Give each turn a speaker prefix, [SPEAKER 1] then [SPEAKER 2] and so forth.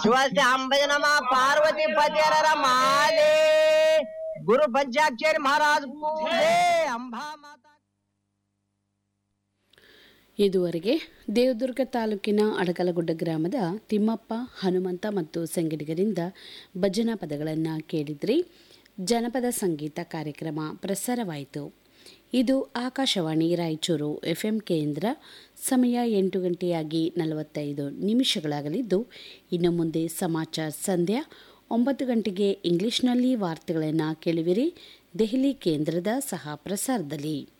[SPEAKER 1] ಶಿವಸ್ಯಾಂಬಜ ನಮ ಪಾರ್ವತಿ ಪತಿಯರ ಮಾಲೆ ಗುರು ಪಂಚಾಕ್ಷರಿ ಮಹಾರಾಜ್ ಕೂ ಜೈ. ಅಂಬಾ ಮಾತಾ
[SPEAKER 2] ಇದುವರೆಗೆ ದೇವದುರ್ಗ ತಾಲೂಕಿನ ಅಡಕಲಗುಡ್ಡ ಗ್ರಾಮದ ತಿಮ್ಮಪ್ಪ ಹನುಮಂತ ಮತ್ತು ಸಂಗಡಿಗರಿಂದ ಭಜನಾ ಪದಗಳನ್ನು ಕೇಳಿದ್ರಿ ಜನಪದ ಸಂಗೀತ ಕಾರ್ಯಕ್ರಮ ಪ್ರಸಾರವಾಯಿತು ಇದು ಆಕಾಶವಾಣಿ ರಾಯಚೂರು ಎಫ್ಎಂ ಕೇಂದ್ರ ಸಮಯ ಎಂಟು ಗಂಟೆಯಾಗಿ ನಲವತ್ತೈದು ನಿಮಿಷಗಳಾಗಲಿದ್ದು ಇನ್ನು ಮುಂದೆ ಸಮಾಚಾರ ಸಂಧ್ಯಾ ಒಂಬತ್ತು ಗಂಟೆಗೆ ಇಂಗ್ಲಿಷ್ನಲ್ಲಿ ವಾರ್ತೆಗಳನ್ನು ಕೇಳುವಿರಿ ದೆಹಲಿ ಕೇಂದ್ರದ ಸಹ ಪ್ರಸಾರದಲ್ಲಿ